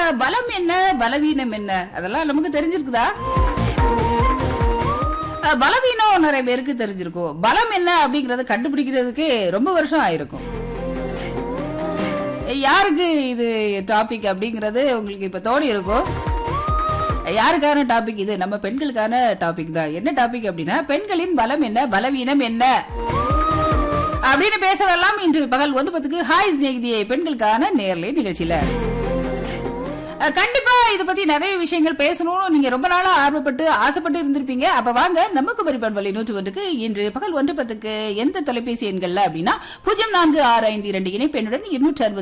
பலம் என்ன பலவீனம் என்ன அதெல்லாம் நமக்கு தெரிஞ்சிருக்குதா அஹ், பலவீனம் நிறைய பேருக்கு தெரிஞ்சிருக்கும் பலம் என்ன அப்படிங்கறத கண்டுபிடிக்கிறதுக்கு ரொம்ப வருஷம் ஆயிருக்கும் யாருக்கு இது டாபிக் அப்படிங்கறது உங்களுக்கு இப்ப தோணி இருக்கும் யாருக்கான டாபிக் இது நம்ம பெண்களுக்கான டாபிக் தான் என்ன டாபிக் அப்படின்னா பெண்களின் பலம் என்ன பலவீனம் என்ன அப்படின்னு பேச வரலாம் இன்று பகல் ஒன்று பத்துக்கு ஹாய் சிநேகிதியை பெண்களுக்கான நேர்லை நிகழ்ச்சியில அஹ், கண்டிப்பா இத பத்தி நிறைய விஷயங்கள் பேசணும்னு நீங்க ரொம்ப நாளா ஆர்வப்பட்டு ஆசைப்பட்டு இருந்திருப்பீங்க அப்ப வாங்க நமக்கு பரிபண்பலை நூற்று ஒன்றுக்கு இன்று பகல் ஒன்று பத்துக்கு எந்த தொலைபேசி எண்கள்ல அப்படின்னா பூஜ்ஜியம் நான்கு ஆறு ஐந்து இரண்டு இணைப்பெண்ணுடன் இருநூற்றி அறுபது